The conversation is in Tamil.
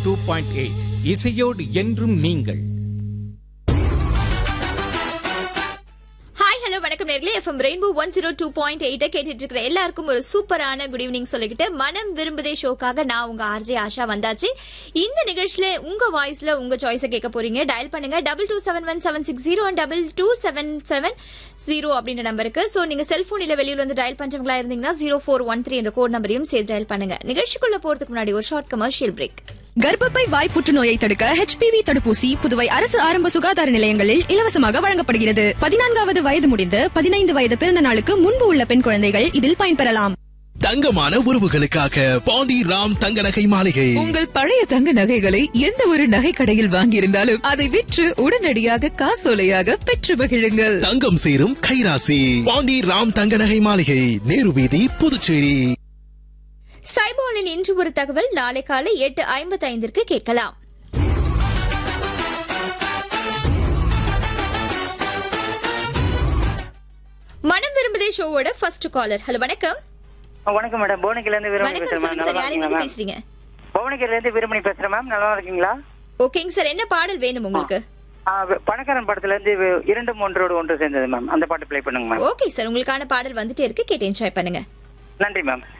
டூ பாயிண்ட் எயிட் இசையோடு என்றும் நீங்கள் ஹாய் ஹலோ வணக்கம் நேர்களே F M rainbow one zero two point எயிட்ட கேட்டுட்டு இருக்கிற எல்லாருக்கும் ஒரு சூப்பரான குட் ஈவினிங் சொல்லிக்கிட்டு மனம் விரும்புதே ஷோக்காக நான் உங்க ஆர்ஜே ஆஷா வந்தாச்சு இந்த நிகழ்ச்சியில உங்க வாய்ஸ்ல உங்க சாய்ஸை கேட்க போறீங்க டயல் பண்ணுங்க double two seven one seven six zero double two seven seven zero அப்படின்ற நம்பருக்கு சோ நீங்க செல்போன் இல்ல வெளியில வந்து டயல் பண்றவங்களா இருந்தீங்கன்னா ஜீரோ ஃபோர் ஒன் த்ரீ என்ற கோட் நம்பரையும் சேர்த்து டயல் பண்ணுங்க நிகழ்ச்சிக்குள்ள போறதுக்கு முன்னாடி ஒரு ஷார்ட் கமர்ஷியல் பிரேக் கர்ப்பப்பை வாய் புற்றுநோயை தடுக்க ஹெச்பிவி தடுப்பூசி புதுவை அரசு ஆரம்ப சுகாதார நிலையங்களில் இலவசமாக வழங்கப்படுகிறது பதினான்காவது வயது முடிந்து பதினைந்து வயது பிறந்த நாளுக்கு முன்பு உள்ள பெண் குழந்தைகள் இதில் பயன்பெறலாம் தங்கமான உறவுகளுக்காக பாண்டி ராம் தங்க நகை மாளிகை உங்கள் பழைய தங்க நகைகளை எந்த ஒரு நகை கடையில் வாங்கியிருந்தாலும் அதை விற்று உடனடியாக காசோலையாக பெற்று மகிழுங்கள் தங்கம் சேரும் கைராசி பாண்டி ராம் தங்க நகை மாளிகை நேரு வீதி புதுச்சேரி சைபோனின் இன்று ஒரு தகவல் நாளை காலை எட்டு ஐம்பத்தி ஐந்திற்கு கேட்கலாம் மனம் விரும்புதே ஷோவோட ஃபர்ஸ்ட் காலர் ஹலோ வணக்கம் வணக்கம் மேடம் புவனகிரில இருந்து வீரமணி வணக்கம் பேசுறேன் மேம் சொல்லுங்க நல்லா சார் யார் இருக்கீங்களா எங்க மேம் பேசுறீங்க புவனகிரில இருந்து வீரமணி பேசுறேன் மேம் நல்லா இருக்கீங்களா ஓகேங்க சார் என்ன பாடல் வேணும் உங்களுக்கு ஆ, வெ- பணக்காரன் படத்துல இருந்து வெ- இரண்டு மூன்றோடு ஒன்று சேர்ந்தது மேம் அந்த பாட்டு ப்ளே பண்ணுங்க மேம் ஓகே சார் உங்களுக்கான பாடல் வந்துட்டே இருக்கு கேட்டு என்ஜாய் பண்ணுங்க நன்றி மேம்